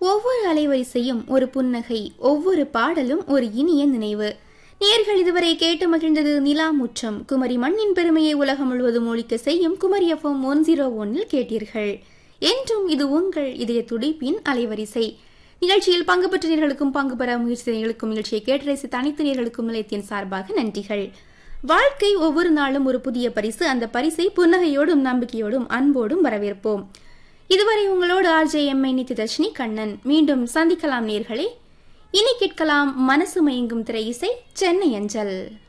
ஒவ்வொரு அலைவரிசையும் ஒரு புன்னகை ஒவ்வொரு பாடலும் ஒரு இனிய நினைவு நேர்கள் இதுவரை கேட்டு மகிழ்ந்தது நிலா முற்றம் குமரி மண்ணின் பெருமையை உலகம் முழுவதும் ஒழிக்க செய்யும் குமரி எஃப்எம் ஒன் ஜீரோ ஒன்னில் கேட்டீர்கள் என்றும் இது உங்கள் இதய துடிப்பின் அலைவரிசை நிகழ்ச்சியில் பங்கு பெற்ற நேர்களுக்கும் பங்கு பெற முயற்சி நேர்களுக்கும் நிகழ்ச்சியை கேட்டு ரசித்த அனைத்து நேர்களுக்கும் நிலையத்தின் சார்பாக நன்றிகள் வாழ்க்கை ஒவ்வொரு நாளும் ஒரு புதிய பரிசு அந்த பரிசை புன்னகையோடும் நம்பிக்கையோடும் அன்போடும் வரவேற்போம் இதுவரை உங்களோடு ஆர்ஜே எம்ஐ நித்திதர்ஷினி கண்ணன் மீண்டும் சந்திக்கலாம் நேர்களே இனி கேட்கலாம் மனசு மயங்கும் திரை இசை சென்னை அஞ்சல்